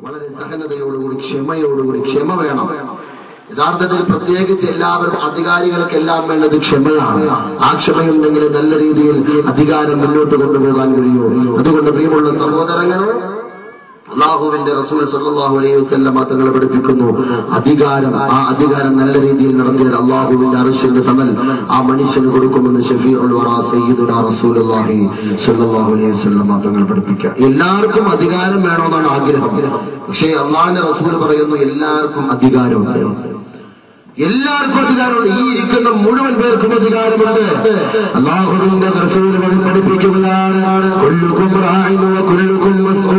വളരെ സഹനതയോടുകൂടി ക്ഷമയോടുകൂടി ക്ഷമ വേണം യഥാർത്ഥത്തിൽ പ്രത്യേകിച്ച് എല്ലാവരും അധികാരികൾക്കെല്ലാം വേണ്ടത് ക്ഷമയാണ് ആ ക്ഷമയുണ്ടെങ്കിൽ നല്ല രീതിയിൽ അധികാരം മുന്നോട്ട് കൊണ്ടുപോകാൻ കഴിയൂ അതുകൊണ്ട് പ്രിയമുള്ള സഹോദരങ്ങളെ അള്ളാഹുവിന്റെ റസൂൽ സല്ലല്ലാഹു അലൈഹി വസല്ലം തങ്ങൾ പഠിപ്പിക്കുന്നു അധികാരം ആ അധികാരം നല്ല രീതിയിൽ നടത്തിയാൽ അള്ളാഹുവിന്റെ അറിശിന്റെ തണൽ ആ മനുഷ്യന് കൊടുക്കുമെന്ന് ഷഫീഉൽ വറാ സയ്യിദുനാ റസൂലുള്ളാഹി സല്ലല്ലാഹു അലൈഹി വസല്ലം തങ്ങൾ പഠിപ്പിക്കുക എല്ലാവർക്കും അധികാരം വേണമെന്നാണ് ആഗ്രഹം പക്ഷേ അള്ളാഹിന്റെ റസൂൽ പറയുന്നു എല്ലാവർക്കും അധികാരമുണ്ട് എല്ലാവർക്കും അധികാരമുണ്ട് ഈ ഇരിക്കുന്ന മുഴുവൻ പേർക്കും അധികാരമുണ്ട് അള്ളാഹുവിന്റെ റസൂൽ വഴി പഠിപ്പിക്കുകയാണ് കൊല്ലുക്കും കൊല്ലുക്കും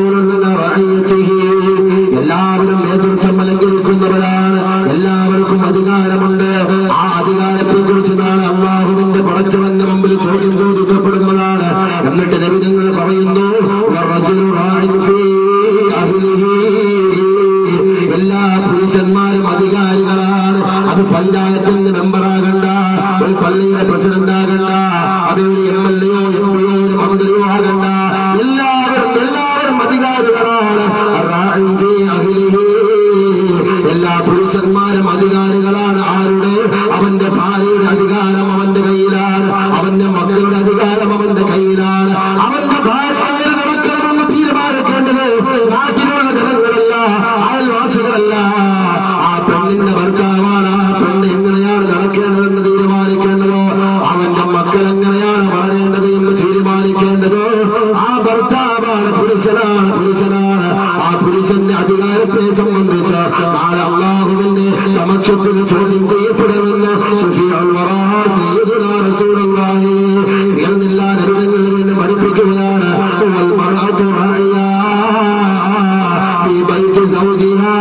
എല്ലാവരും നേതൃത്വം അലങ്കരിക്കുന്നവരാണ് എല്ലാവർക്കും അധികാരമുണ്ട് ആ അധികാരത്തെ കുറിച്ച് നാളെ അള്ളാഹുവിന്റെ പടച്ചവന്റെ മുമ്പിൽ ചോദ്യം ചോദിക്കപ്പെടുന്നതാണ് എന്നിട്ട് നബിതങ്ങൾ പറയുന്നു "വറജുലു റാഇൻ ഫീ അഹ്ലിഹി." എല്ലാ പുരുഷന്മാരും അധികാരികളാണ് അത് പഞ്ചായത്തിന്റെ മെമ്പറാകണ്ട ഒരു പള്ളിയുടെ പ്രസിഡന്റ് ആകണ്ട അത് ഒരു എം എൽ എയോ എം പിയോ ഒരു മന്ത്രിയോ ആകണ്ട എല്ലാവരും എല്ലാവരും അധികാരികളാണ് റാഇൻ ഫീ അഹ്ലിഹി. എല്ലാ പുരുഷന്മാരും അധികാരികളാണ് ആരുടെ അവന്റെ ഭാര്യയുടെ അധികാരം അവന്റെ കയ്യിലാണ് അവന്റെ മക്കളുടെ അധികാരം അവന്റെ കയ്യിലാണ് അവന്റെ ഭാര്യയായ നടക്കണമെന്ന് തീരുമാനിക്കേണ്ടത് നാട്ടിലുള്ള ജനങ്ങളല്ല അയൽവാസികളല്ല ആ പെണ്ണിന്റെ ഭർത്താവാണ് ആ പെണ്ണ് എങ്ങനെയാണ് നടക്കേണ്ടതെന്ന് തീരുമാനിക്കേണ്ടതോ അവന്റെ മക്കൾ എങ്ങനെയാണ് വളരേണ്ടത് എന്ന് തീരുമാനിക്കേണ്ടതോ ആ ഭർത്താവാണ് പുരുഷനാണ് പുരുഷനാണ് ആ പുരുഷന്റെ അധികാരത്തെ സംബന്ധിച്ച് നാളെ അള്ളാഹുവിന്റെ സമക്ഷത്തിൽ ചോദ്യം ചെയ്യപ്പെടുമെന്ന് സുഫിയുൽ വറാ സയ്യിദുനാ റസൂലുള്ളാഹി ഉയർന്നില്ല നബിതങ്ങളിൽ നിന്ന് പഠിപ്പിക്കുകയാണ് വൽ മർഅതു റായിയാ ഫീ ബൈതി സൗജിഹാ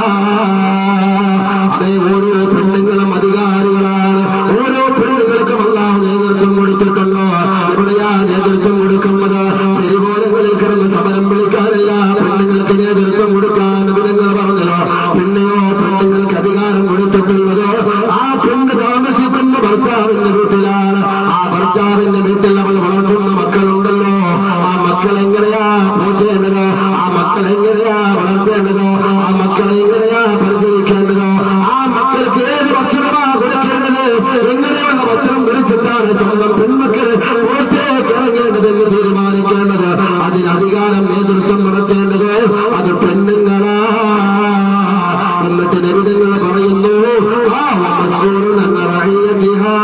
അതേ ഓരോ പെണ്ണുങ്ങളും അധികാരികളാണ് ഓരോ പെണ്ണുങ്ങൾക്കും അള്ളാഹു നേതൃത്വം കൊടുത്തിട്ടുണ്ടോ എവിടെയാ നേതൃത്വം കൊടുക്കുന്നത് പെരുകോലങ്ങളിൽ കിടന്ന് സമരം വിളിക്കാനല്ല പെണ്ണുങ്ങൾക്ക് നേതൃത്വം കൊടുക്കാൻ വിധങ്ങൾ പറഞ്ഞല്ലോ പിന്നെയോ പെണ്ണുങ്ങൾക്ക് അധികാരം കൊടുത്തിട്ടുള്ളതോ ആ പെണ്ണ് താമസിക്കുന്ന ഭർത്താവിന്റെ വീട്ടിലാണ് ആ ഭർത്താവിന്റെ വീട്ടിൽ അവൾ വളർത്തുന്ന മക്കളുണ്ടല്ലോ ആ മക്കൾ എങ്ങനെയാ പോറ്റേണ്ടതോ ആ മക്കൾ എങ്ങനെയാ വളർത്തേണ്ടതോ ആ മക്കളെ എങ്ങനെയാ പരിചരിക്കേണ്ടതോ ആ മക്കൾക്ക് ഏത് ഭക്ഷണമാ കൊടുക്കേണ്ടത് എങ്ങനെയുള്ള വസ്ത്രം പിടിച്ചിട്ടാണ് സ്വന്തം പെൺമക്കൾ പുറത്തേക്ക് ഇറങ്ങേണ്ടതെന്ന് തീരുമാനിക്കേണ്ടത് അതിന് അധികാരം നേതൃത്വം നടത്തേണ്ടത് അത് പെണ്ണുങ്ങളാ എന്നിട്ട് നബിതങ്ങൾ പറയുന്നു ആ വമസ്സൂറുൻ അന്ന റഅയ്യതിഹാ.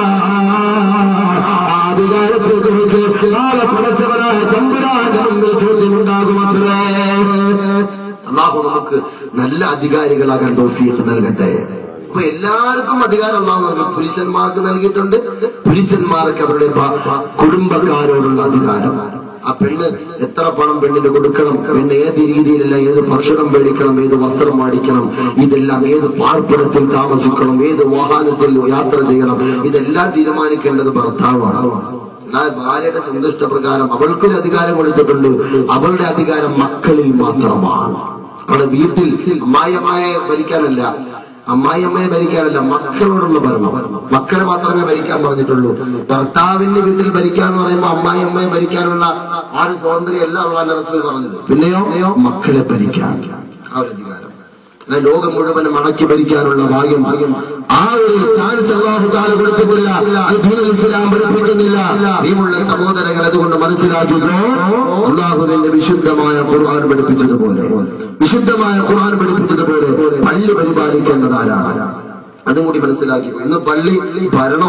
ആ അധികാരത്തെ കുറിച്ച് നാളെ പടച്ചവനായ തമ്പുരാന്റെ മുമ്പിൽ ചോദ്യമുണ്ടാകുമത്രേ അള്ളാഹു നമുക്ക് നല്ല അധികാരികളാകാൻ തോഫീക്ക് നൽകട്ടെ അപ്പൊ എല്ലാവർക്കും അധികാരം അള്ളാഹു നൽകും പുരുഷന്മാർക്ക് നൽകിയിട്ടുണ്ട് പുരുഷന്മാർക്ക് അവരുടെ ഭ- കുടുംബക്കാരോടുള്ള അധികാരം ആ പെണ്ണ് എത്ര പണം പെണ്ണിന് കൊടുക്കണം പെണ്ണ് ഏത് രീതിയിലല്ല ഏത് ഭക്ഷണം മേടിക്കണം ഏത് വസ്ത്രം മേടിക്കണം ഇതെല്ലാം ഏത് പാർപ്പിടത്തിൽ താമസിക്കണം ഏത് വാഹനത്തിൽ യാത്ര ചെയ്യണം ഇതെല്ലാം തീരുമാനിക്കേണ്ടത് ഭർത്താവാണ് എന്നാൽ ഭാര്യയുടെ സന്തുഷ്ട പ്രകാരം അവൾക്കൊരു അധികാരം കൊടുത്തിട്ടുണ്ട് അവളുടെ അധികാരം മക്കളിൽ മാത്രമാണ് അവിടെ വീട്ടിൽ അമ്മായിയമ്മയെ ഭരിക്കാനല്ല അമ്മായിയമ്മയെ ഭരിക്കാനല്ല മക്കളോടുള്ള ഭരണം മക്കളെ മാത്രമേ ഭരിക്കാൻ പറഞ്ഞിട്ടുള്ളൂ ഭർത്താവിന്റെ വീട്ടിൽ ഭരിക്കാന്ന് പറയുമ്പോൾ അമ്മായിയമ്മയെ ഭരിക്കാനുള്ള ആ ഒരു സ്വാതന്ത്ര്യമല്ല അള്ളാന്റെ റസൂൽ പറഞ്ഞത് പിന്നെയോ മക്കളെ ഭരിക്കാൻ ആ ഒരു അധികാരം എന്നാൽ ലോകം മുഴുവനും അടക്കി ഭരിക്കാനുള്ള ഭാഗ്യം ആ ഒരു ചാൻസ് അള്ളാഹു താല കൊടുത്തിട്ടില്ല അത് ദീനുൽ ഇസ്ലാം പഠിപ്പിക്കുന്നില്ല പ്രിയമുള്ള സഹോദരങ്ങൾ അതുകൊണ്ട് മനസ്സിലാക്കിക്കോ അള്ളാഹുവിന്റെ വിശുദ്ധമായ ഖുർആൻ പഠിപ്പിച്ചതുപോലെ വിശുദ്ധമായ ഖുർആൻ പഠിപ്പിച്ചതുപോലെ പള്ളി പരിപാലിക്കേണ്ടതാരാണ് അതും കൂടി മനസ്സിലാക്കിക്കോ ഇന്ന് പള്ളി ഭരണോ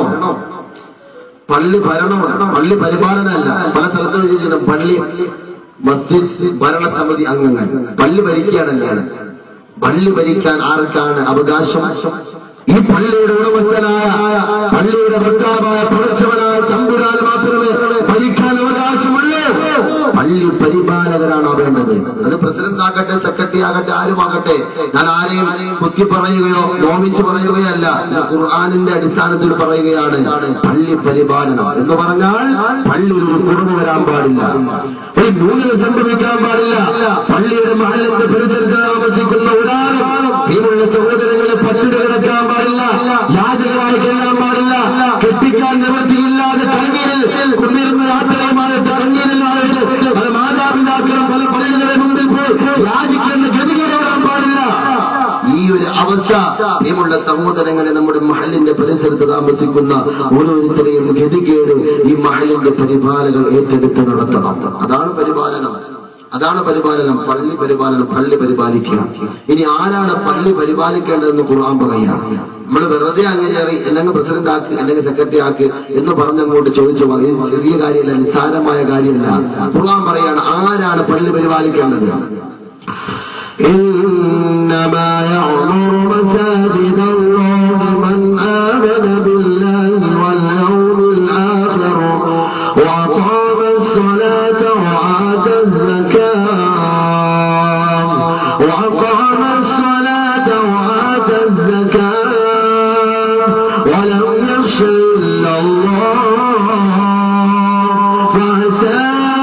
പള്ളി ഭരണോ പള്ളി പരിപാലനമല്ല പല സ്ഥലത്തും എഴുതിയിട്ടുണ്ട് പള്ളി മസ്ജിദ് ഭരണസമിതി അംഗങ്ങൾ പള്ളി ഭരിക്കാനല്ല പള്ളി ഭരിക്കാൻ ആർക്കാണ് അവകാശം ഈ പള്ളിയുടെ ഉടമസ്ഥനായ പള്ളിയുടെ ഭർത്താവായ പടച്ചവനായ തമ്പുരാൻ മാത്രമേ ഭരിക്കാൻ അവകാശമുള്ളൂ പള്ളി പരിപാലകരാണ് വേണ്ടത് അത് പ്രസിഡന്റ് ആകട്ടെ സെക്രട്ടറി ആകട്ടെ ആരുമാകട്ടെ ഞാൻ ആരെയും കുത്തി പറയുകയോ നോമിച്ച് പറയുകയല്ല ഇത് ഖുർആാനിന്റെ അടിസ്ഥാനത്തിൽ പറയുകയാണ് പള്ളി പരിപാലനം എന്ന് പറഞ്ഞാൽ പള്ളിയിൽ ഒരു കുറവ് വരാൻ പാടില്ല ഒരു ന്യൂനത സംഭവിക്കാൻ പാടില്ല പള്ളിയുടെ മഹലിന്റെ പരിസരത്ത് താമസിക്കുന്ന ഒരാളും പ്രിയമുള്ള സഹോദരങ്ങളെ പട്ടിണി കിടക്കാൻ പാടില്ല യാചകരായി കഴിയാൻ പാടില്ല കെട്ടിക്കാൻ നിവൃത്തിയില്ലാതെ കണ്ണീരിൽ കൊണ്ടിരുന്ന യാത്രയുമായിട്ട് കണ്ണീരിലായിട്ട് പല മാതാപിതാക്കളും പല പള്ളികളുടെ മുമ്പിൽ പോയി യാചിക്കുന്ന ഗതി അവസ്ഥ പ്രിയമുള്ള സഹോദരങ്ങളെ നമ്മുടെ മഹലിന്റെ പരിസരത്ത് താമസിക്കുന്ന ഓരോരുത്തരെയും ഗതികേട് ഈ മഹലിന്റെ പരിപാലനം ഏറ്റെടുത്ത് നടത്തണം അതാണ് പരിപാലനം അതാണ് പരിപാലനം പള്ളി പരിപാലനം പള്ളി പരിപാലിക്കുക ഇനി ആരാണ് പള്ളി പരിപാലിക്കേണ്ടതെന്ന് ഖുർആൻ പറയാ നമ്മൾ വെറുതെ അങ്ങനെ അറി അല്ലെങ്കിൽ പ്രസിഡന്റ് ആക്കി അല്ലെങ്കിൽ സെക്രട്ടറി ആക്കി എന്ന് പറഞ്ഞങ്ങോട്ട് ചോദിച്ചു വാ. ഇത് ചെറിയ കാര്യമല്ല നിസ്സാരമായ കാര്യമല്ല ഖുർആൻ പറയാണ് ആരാണ് പള്ളി പരിപാലിക്കേണ്ടത് إنما يعمر مساجد الله من آمن بالله واليوم الآخر وأقام الصلاة وآتى الزكاة وأقام الصلاة وآتى الزكاة ولم يخش إلا الله فعسى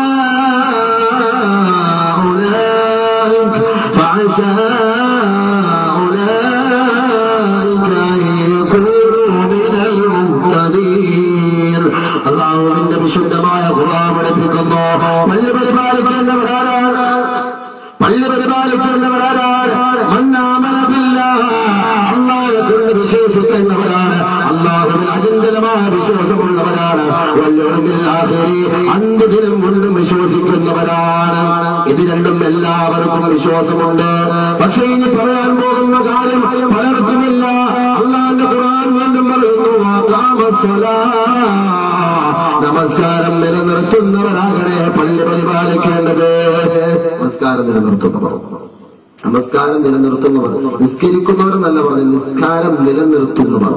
أولئك فعسى أولئك أن يكونوا من المهتدين അള്ളാഹുവിന്റെ വിശുദ്ധമായ ഖുർആൻ പഠിപ്പിക്കുന്നു പള്ളി പരിപാലിക്കേണ്ടവരാരാണ് പള്ളി പരിപാലിക്കേണ്ടവരാരാണ് മന്നാമനബില്ല അള്ളാഹെ കൊണ്ട് വിശ്വസിക്കുന്നവരാണ് അള്ളാഹുവിൽ അചഞ്ചലമായ വിശ്വാസമുള്ളവരാണ് വല്യോമിൽ ആഖിരി അന്ത്യദിനം കൊണ്ടും വിശ്വസിക്കുന്നവരാണ് ഇത് രണ്ടും എല്ലാവർക്കും വിശ്വാസമുണ്ട് പക്ഷേ ഇനി പറയാൻ പോകുന്ന കാര്യം പലർക്കുമില്ല അള്ളാന്റെ ഖുർആൻ വീണ്ടും പറയുന്നു വാകാമസ്വലാ. നമസ്കാരം നിലനിർത്തുന്നവരാകണേ പള്ളി പരിപാലിക്കേണ്ടത് നമസ്കാരം നിലനിർത്തുന്നവർ നമസ്കാരം നിലനിർത്തുന്നവർ നിസ്കരിക്കുന്നവരെന്നല്ല പറഞ്ഞു നിസ്കാരം നിലനിർത്തുന്നവർ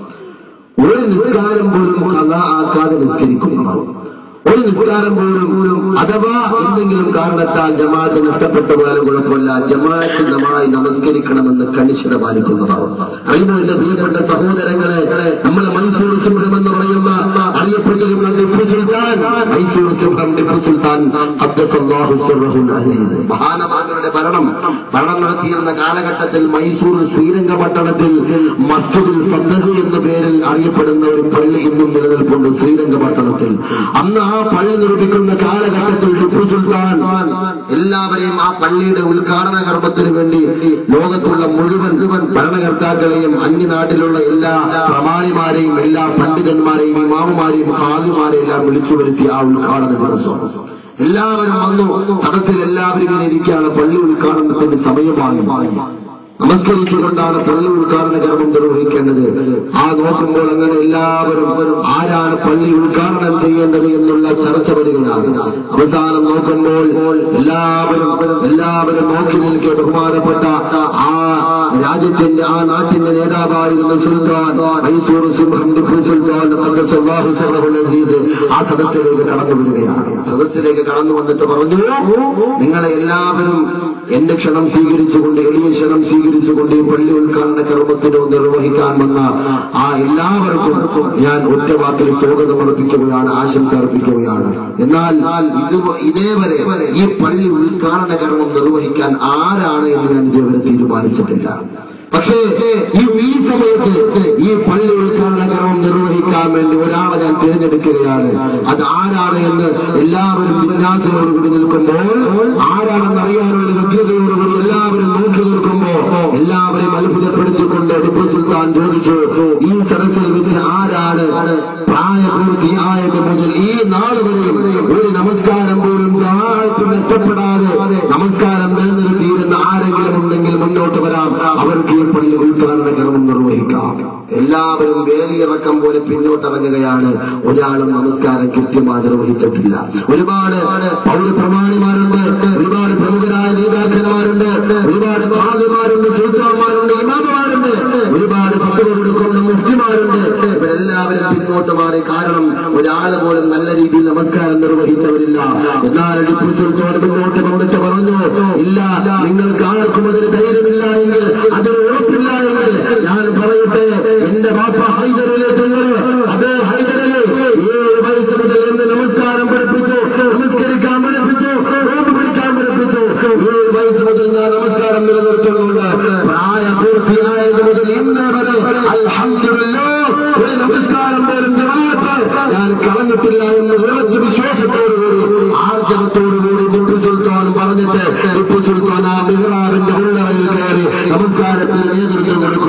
ഒരു നിസ്കാരം പോലും കഥ ആക്കാതെ നിസ്കരിക്കുന്നവർ ഒരു നിസ്കാരം പോലും അഥവാ എന്തെങ്കിലും കാരണത്താൽ ജമാഅത്ത് നഷ്ടപ്പെട്ടു പോയാലും കുഴപ്പമില്ല ജമാഅത്ത് നമായി നമസ്കരിക്കണമെന്ന് കണിശത പാലിക്കുന്നവർ അറിയുമോ എന്റെ പ്രിയപ്പെട്ട സഹോദരങ്ങളെ നമ്മളെ മൈസൂർ സിംഹം എന്ന് പറയുന്ന അറിയപ്പെട്ടിരുന്ന ടിപ്പു സുൽത്താൻ മൈസൂർ സിംഹം ടിപ്പു സുൽത്താൻ ഖദ്ദസല്ലാഹു സിർറഹുൽ അസീസ് മഹാനമാരുടെ ഭരണം ഭരണം നടത്തിയിരുന്ന കാലഘട്ടത്തിൽ മൈസൂർ ശ്രീരംഗ പട്ടണത്തിൽ മസ്ജിദുൽ ഫത്തഹ് എന്ന പേരിൽ അറിയപ്പെടുന്ന ഒരു പള്ളി ഇന്നും നിലനിൽപ്പുണ്ട് ശ്രീരംഗ പട്ടണത്തിൽ അന്ന് ആ പള്ളി നിർമ്മിക്കുന്ന കാലഘട്ടത്തിൽ ടിപ്പു സുൽത്താൻ എല്ലാവരെയും ആ പള്ളിയുടെ ഉദ്ഘാടന കർമ്മത്തിന് വേണ്ടി ലോകത്തുള്ള മുഴുവൻ ഭരണകർത്താക്കളെയും അന്യനാട്ടിലുള്ള എല്ലാ പ്രമാണിമാരെയും എല്ലാ പണ്ഡിതന്മാരെയും ഇമാമുമാരെയും ഖാദിമാരെയും എല്ലാം വിളിച്ചു വരുത്തി ആ ഉദ്ഘാടന ദിവസം എല്ലാവരും വന്നു സദസ്സിൽ എല്ലാവരും ഇങ്ങനെ ഇരിക്കുകയാണ് പള്ളി ഉദ്ഘാടനത്തിന്റെ സമയമായി നമസ്കരിച്ചുകൊണ്ടാണ് പള്ളി ഉദ്ഘാടന കർമ്മം നിർവഹിക്കേണ്ടത് ആ നോക്കുമ്പോൾ അങ്ങനെ എല്ലാവരും ആരാണ് പള്ളി ഉദ്ഘാടനം ചെയ്യേണ്ടത് എന്നുള്ള ചർച്ച വരികയാണ് അവസാനം നോക്കുമ്പോൾ എല്ലാവരും എല്ലാവരും നോക്കി നിൽക്കെ ബഹുമാനപ്പെട്ട ആ രാജ്യത്തിന്റെ ആ നാട്ടിന്റെ നേതാവായിരുന്ന സുൽത്താൻ മൈസൂർ സിംഹം ടിപ്പു സുൽത്താൻ ഖദ്ദസല്ലാഹു സിർറഹുൽ അസീസ് ആ സദസ്സിലേക്ക് കടന്നു വരികയാണ് സദസ്സിലേക്ക് കടന്നു വന്നിട്ട് പറഞ്ഞു നിങ്ങളെ എല്ലാവരും എന്റെ ക്ഷണം സ്വീകരിച്ചുകൊണ്ട് എളിയ ക്ഷണം സ്വീകരിച്ചുകൊണ്ട് ഈ പള്ളി ഉദ്ഘാടന കർമ്മത്തിനോ നിർവഹിക്കാൻ വന്ന ആ എല്ലാവർക്കും ഞാൻ ഒറ്റ വാക്കിൽ സ്വാഗതം അർപ്പിക്കുകയാണ് ആശംസ അർപ്പിക്കുകയാണ് എന്നാൽ ഇത് ഇതേവരെ ഈ പള്ളി ഉദ്ഘാടന കർമ്മം നിർവഹിക്കാൻ ആരാണ് എന്ന് ഞാൻ ഇതേവരെ തീരുമാനിച്ചിട്ടില്ല പക്ഷേ ഈ ഈ സമയത്ത് ഈ പള്ളി ഉദ്ഘാടന കർമ്മം നിർവഹിക്കാൻ വേണ്ടി ഒരാളെ ഞാൻ തിരഞ്ഞെടുക്കുകയാണ് അത് ആരാണ് എന്ന് എല്ലാവരും ജിജ്ഞാസയോടുകൂടി നിൽക്കുമ്പോൾ ആരാണെന്ന് അറിയാനുള്ള വ്യക്തതയോടുകൂടി എല്ലാവരും നോക്കി നിൽക്കുമ്പോൾ എല്ലാവരെയും അത്ഭുതപ്പെടുത്തിക്കൊണ്ട് ടിപ്പു സുൽത്താൻ ചോദിച്ചു ഈ സദസ്സിൽ വെച്ച് ആരാണ് പ്രായപൂർത്തിയായത് മുതൽ ഈ നാൾ വരെയും ഒരു നമസ്കാരം പോലും ഒരാൾക്കും നഷ്ടപ്പെടാതെ നമസ്കാരം നിലനിർത്തിയിരുന്ന ആരെങ്കിലും ഉണ്ടെങ്കിൽ മുന്നോട്ട് വരാം അവർക്ക് ഈ പള്ളി ഉദ്ഘാടന കർമ്മം നിർവഹിക്കാം എല്ലാവരും വേലിയിറക്കം പോലെ പിന്നോട്ടിറങ്ങുകയാണ് ഒരാളും നമസ്കാരം കൃത്യമായി നിർവഹിച്ചിട്ടില്ല ഒരുപാട് പൗരപ്രമാണിമാരുണ്ട് ഒരുപാട് പ്രമുഖരായ നേതാക്കന്മാരുണ്ട് ഒരുപാട് കാതുമാരുണ്ട് സുൽത്താന്മാരുണ്ട് ഇമാമമാരുണ്ട് ഒരുപാട് ഫത്തുവ കൊടുക്കുന്ന മുഫ്തിമാരുണ്ട് ഇവരെല്ലാവരും പിന്നോട്ട് മാറി കാരണം ഒരാൾ പോലും നല്ല രീതിയിൽ നമസ്കാരം നിർവഹിച്ചവരില്ല എന്നാൽ ടിപ്പു സുൽത്താൻ മുന്നോട്ട് വന്നിട്ട് പറഞ്ഞു ഇല്ല നിങ്ങൾക്ക് ആർക്കും അതിന് ധൈര്യമില്ല എങ്കിൽ അതിന് ഉറപ്പില്ല എങ്കിൽ ഞാൻ പറയട്ടെ എന്റെ ബാപ്പ ഹൈദറിലെ തങ്ങൾ അത് ഹൈദറിലെ ഏഴ് വയസ്സ് മുതൽ എന്നെ നമസ്കാരം പഠിപ്പിച്ചു നമസ്കരിക്കാൻ പഠിപ്പിച്ചു നോമ്പ് പിടിക്കാൻ പഠിപ്പിച്ചു ഏഴ് വയസ്സ് മുതൽ ഞാൻ നമസ്കാരം നിലനിർത്തുന്നുണ്ട് പ്രായപൂർത്തിയായത് മുതൽ ഇന്ന് വരെ അൽഹംദുലില്ലാ ഒരു നമസ്കാരം പോലും ജമാഅത്ത് ഞാൻ കളഞ്ഞിട്ടില്ല എന്ന് ഉറച്ച വിശ്വാസത്തോടുകൂടി ആർജവത്തോടുകൂടി ടിപ്പു സുൽത്താൻ പറഞ്ഞിട്ട് ടിപ്പു സുൽത്താൻ ആ മിഹ്റാബിന്റെ ഉള്ളറയിൽ കയറി നമസ്കാരത്തിന് നേതൃത്വം കൊടുത്തു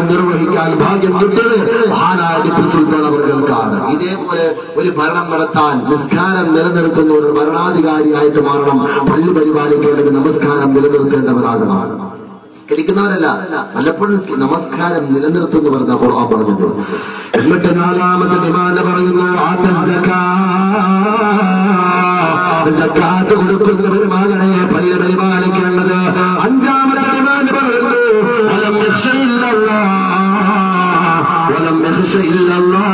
ഭരണം നിർവഹിക്കാൻ ഭാഗ്യം കിട്ടിയത് മഹാനായ ടിപ്പു സുൽത്താൻ അവർക്കാണ് ഇതേപോലെ ഒരു ഭരണം നടത്താൻ നിസ്കാരം നിലനിർത്തുന്ന ഒരു ഭരണാധികാരിയായിട്ട് മാറണം പള്ളി പരിപാലിക്കേണ്ടത് നമസ്കാരം നിലനിർത്തേണ്ടവരാകണം നിസ്കരിക്കുന്നവരല്ല പലപ്പോഴും നിസ്ക- നമസ്കാരം നിലനിർത്തുന്നവരെന്നാ ഖുർആൻ പറഞ്ഞത് എന്നിട്ട് നാലാമത്തെ വിമാന പറയുന്നു ആത്ത സക്കാത്ത് കൊടുക്കുന്നവർ മകനെ പള്ളി പരിപാലിക്കേണ്ടത് അഞ്ചാമത്തെ വിമാന പറയുന്നു വലം യഖ്ശയില്ലല്ലാ വലം യഖ്ശയില്ലല്ലാ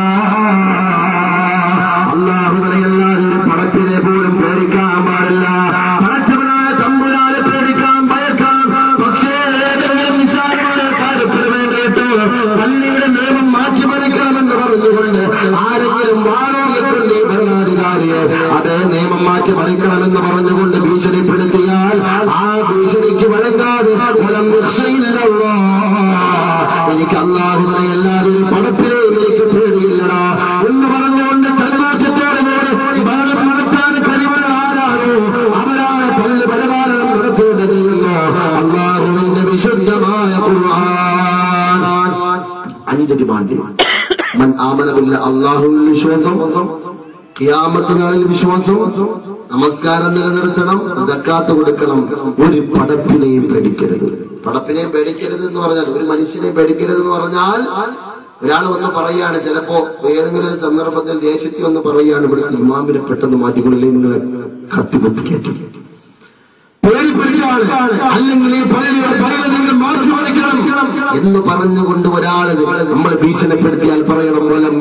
അള്ളാഹുവിനെയല്ലാതെ ഒരു പടത്തിനെ പോലും പേടിക്കാൻ പാടില്ല പടച്ചവനായ തമ്പുരാനെ പേടിക്കാൻ ഭയക്കാം പക്ഷേ ഏതെങ്കിലും നിസ്സാരമായ കാര്യത്തിന് വേണ്ടിയിട്ട് പള്ളിയുടെ നിയമം മാറ്റിമറിക്കണമെന്ന് പറഞ്ഞുകൊണ്ട് ആരെങ്കിലും വാഴോകൊണ്ട് ഈ ഭരണാധികാരിയെ അതേ നിയമം മാറ്റി മറിക്കണമെന്ന് പറഞ്ഞുകൊണ്ട് ഭീഷണിപ്പെടുത്തിയാൽ ആ ഭീഷണിക്ക് വഴങ്ങാതെ ഫലം രക്ഷയില്ലല്ലോ എനിക്ക് അള്ളാഹുവിനെ അല്ലാതെ ഒരു പടത്തിലെയും എനിക്ക് പേടിയില്ലടാ എന്ന് പറഞ്ഞുകൊണ്ട് ചലമാറ്റത്തോടുകൂടി ഭരണം നടത്താൻ കഴിവുള്ള ആരാണോ അവരാണ് പല്ല് പരിപാലനം നടത്തേണ്ടത് എന്ന് അള്ളാഹുവിന്റെ വിശുദ്ധമായ ഖുർആൻ അഞ്ച് ഡിമാൻഡ് മൻ ആമനമില്ല അള്ളാഹുവിൽ വിശ്വാസം കിയാമത്തിനാളിൽ വിശ്വാസം നമസ്കാരം നിലനിർത്തണം സക്കാത്ത് കൊടുക്കണം ഒരു പടപ്പിനെയും പേടിക്കരുത് പടപ്പിനെയും പേടിക്കരുത് എന്ന് പറഞ്ഞാൽ ഒരു മനുഷ്യനെ പേടിക്കരുത് എന്ന് പറഞ്ഞാൽ ഒരാൾ വന്ന് പറയാണ് ചിലപ്പോ ഏതെങ്കിലും ഒരു സന്ദർഭത്തിൽ ദേശത്തിൽ വന്ന് പറയാണ് ഇവിടുത്തെ ഇമാമിനെ പെട്ടെന്ന് മാറ്റിക്കൊള്ളില്ലേ നിങ്ങളെ കത്തിമത്തി കയറ്റും പേടിപ്പിടിയാണ് അല്ലെങ്കിൽ ഈ പള്ളിയുടെ പള്ളി നിങ്ങൾ മാറ്റി മറിക്കണം എന്ന് പറഞ്ഞുകൊണ്ട് ഒരാൾ നമ്മൾ ഭീഷണിപ്പെടുത്തിയാൽ പറയണം മൂലം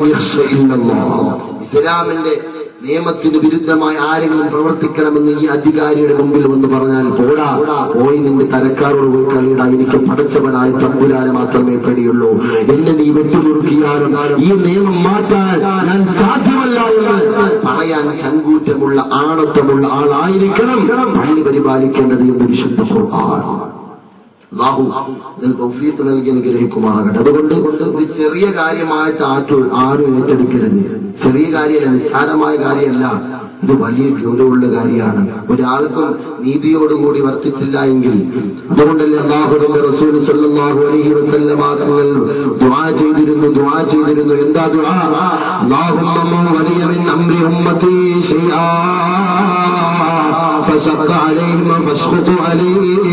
ഇസ്ലാമിന്റെ നിയമത്തിന് വിരുദ്ധമായി ആരെങ്കിലും പ്രവർത്തിക്കണമെന്ന് ഈ അധികാരിയുടെ മുമ്പിൽ വന്ന് പറഞ്ഞാൽ പോടാ പോയി നിന്റെ തരക്കാരോട് പോയി കളിയിടാ എനിക്ക് പടച്ചവനായ തമ്പുരാനെ മാത്രമേ പേടിയുള്ളൂ എന്നെ നീ വെട്ടുമുറുക്കിയാലും ഈ നിയമം മാറ്റാൻ ഞാൻ സാധ്യമല്ല എന്ന് പറയാൻ ചങ്കൂറ്റമുള്ള ആണത്വമുള്ള ആളായിരിക്കണം പള്ളി പരിപാലിക്കേണ്ടത് എന്ന് വിശുദ്ധ ഖുർആൻ അള്ളാഹു ഇതിന് തൗഫീഖ് നൽകി അനുഗ്രഹിക്കുമാറാകട്ടെ അതുകൊണ്ട് ഇത് ചെറിയ കാര്യമായിട്ട് ആറ്റു ആരും ഏറ്റെടുക്കരുത് ചെറിയ കാര്യമല്ല നിസ്സാരമായ കാര്യമല്ല ഇത് വലിയ ഗൗരവമുള്ള കാര്യമാണ് ഒരാൾക്കും നീതിയോടുകൂടി വർത്തിച്ചില്ല എങ്കിൽ അതുകൊണ്ടല്ലേ അള്ളാഹുവിന്റെ റസൂൽ സല്ലല്ലാഹു അലൈഹി വസല്ലമ തങ്ങൾ ദുആ ചെയ്തിരുന്നു ദുആ ചെയ്തിരുന്നു എന്താ ദുആ അല്ലാഹുമ്മ മൻ വലിയ മിൻ അംരി ഉമ്മത്തി ശൈആ ഫശഖ അലൈഹിം ഫശ്ഖുതു അലൈഹി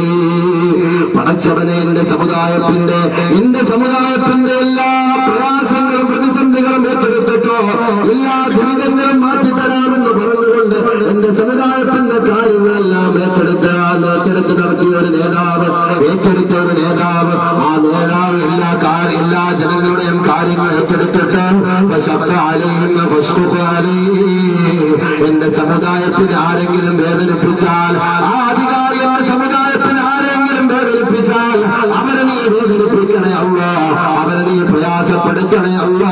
പടച്ചവനെ എന്റെ സമുദായത്തിന്റെ എന്റെ സമുദായത്തിന്റെ എല്ലാ പ്രയാസങ്ങളും പ്രതിസന്ധികളും ഏറ്റെടുത്തിട്ടോ എല്ലാ ദുരിതങ്ങളും മാറ്റിത്തരാമെന്ന് പറഞ്ഞുകൊണ്ട് എന്റെ സമുദായത്തിന്റെ കാര്യങ്ങളെല്ലാം ഏറ്റെടുത്ത് ആ ഏറ്റെടുത്ത് നടത്തിയ ഒരു നേതാവ് ഏറ്റെടുത്ത ഒരു നേതാവ് ആ നേതാവ് എല്ലാ കാര്യ എല്ലാ ജനങ്ങളുടെയും കാര്യങ്ങൾ ഏറ്റെടുത്തിട്ട് ഫശഖ അലൈഹിം ഫശ്ഖുഖ അലൈഹി. എന്റെ സമുദായത്തിന് ആരെങ്കിലും വേദനിപ്പിച്ചാൽ ആ അധികാരി എന്റെ സമുദായത്തിന് ആരെങ്കിലും വേദനിപ്പിച്ചാൽ അവരെ നീ വേദനിപ്പിക്കണേ അല്ല അവരെ നീ പ്രയാസപ്പെടുത്തണേ അല്ല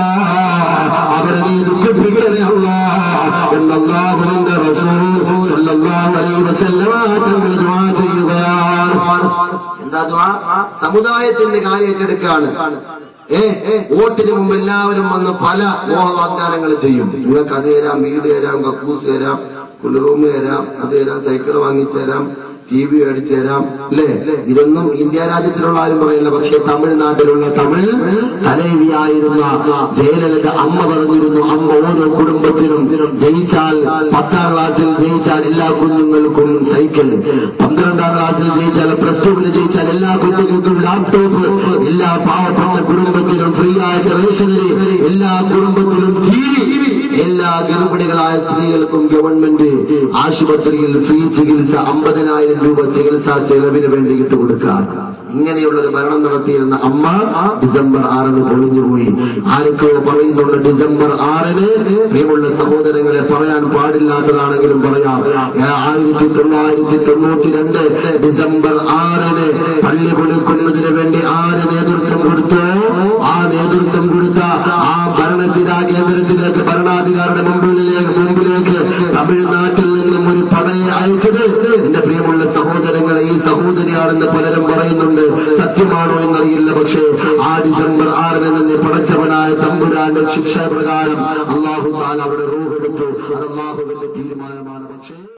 അവരെ നീ ദുഃഖിപ്പിക്കണേ അല്ല എന്നല്ലാഹുവിന്റെ റസൂൽ സല്ലല്ലാഹു അലൈഹി വസല്ലമ തങ്ങൾ ദുആ ചെയ്യുകയാണ് എന്താ ദുആ സമുദായത്തിന്റെ കാര്യം ഏറ്റെടുക്കാണ് ഏ വോട്ടിന് മുമ്പ് എല്ലാവരും വന്ന് പല മോഹവാഗ്ദാനങ്ങൾ ചെയ്യും നിങ്ങൾക്ക് അത് തരാം വീട് തരാം കക്കൂസ് തരാം കുളിറൂം തരാം അത് തരാം സൈക്കിൾ വാങ്ങിച്ചു തരാം ടി വി മേടിച്ചു തരാം അല്ലേ ഇതൊന്നും ഇന്ത്യ രാജ്യത്തിലുള്ള ആരും പറയില്ല പക്ഷെ തമിഴ്നാട്ടിലുള്ള തമിഴ് തലൈവിയായിരുന്ന ജയലളിത അമ്മ പറഞ്ഞിരുന്നു അമ്മ ഓരോ കുടുംബത്തിനും ജയിച്ചാൽ പത്താം ക്ലാസ്സിൽ ജയിച്ചാൽ എല്ലാ കുഞ്ഞുങ്ങൾക്കും സൈക്കിൾ പന്ത്രണ്ടാം ക്ലാസ്സിൽ ജയിച്ചാൽ പ്ലസ് ടുവിന് ജയിച്ചാൽ എല്ലാ കുഞ്ഞുങ്ങൾക്കും ലാപ്ടോപ്പ് എല്ലാ പാവപ്പെട്ട കുടുംബത്തിനും ഫ്രീ ആയിട്ട് റേഷനറി എല്ലാ കുടുംബത്തിലും ടി വി എല്ലാ ഗർഭിണികളായ സ്ത്രീകൾക്കും ഗവൺമെന്റ് ആശുപത്രിയിൽ ഫ്രീ ചികിത്സ അമ്പതിനായിരം രൂപ ചികിത്സാ ചെലവിന് വേണ്ടി ഇട്ടുകൊടുക്കുക ഇങ്ങനെയുള്ള ഒരു ഭരണം നടത്തിയിരുന്ന അമ്മ ഡിസംബർ ആറിന് പൊളിഞ്ഞുപോയി ആരൊക്കെയോ പറയുന്നുണ്ട് ഡിസംബർ ആറിന് പ്രിയമുള്ള സഹോദരങ്ങളെ പറയാൻ പാടില്ലാത്തതാണെങ്കിലും പറയാം ആയിരത്തി തൊള്ളായിരത്തി തൊണ്ണൂറ്റി രണ്ട് ഡിസംബർ ആറിന് പള്ളി പൊളിക്കുന്നതിന് വേണ്ടി ആര് നേതൃത്വം കൊടുത്തോ ആ നേതൃത്വം കൊടുത്ത ആ ഭരണസിരാ കേന്ദ്രത്തിലേക്ക് ഭരണാധികാരിയുടെ മുമ്പിലേക്ക് മുമ്പിലേക്ക് തമിഴ്നാട്ടിൽ നിന്നും ഒരു പടയെ അയച്ചത് എന്റെ പ്രിയമുള്ള സഹോദരങ്ങളെ ഈ സഹോദരിയാണെന്ന് പലരും പറയുന്നുണ്ട് സത്യമാണോ എന്നറിയില്ല പക്ഷേ ആ ഡിസംബർ ആറിന് നിന്ന് പടച്ചവനായ തമ്പുരാന്റെ ശിക്ഷ പ്രകാരം അള്ളാഹു താൻ അവിടെ റൂഹെടുത്തു അത് അള്ളാഹുവിന്റെ തീരുമാനമാണ് പക്ഷേ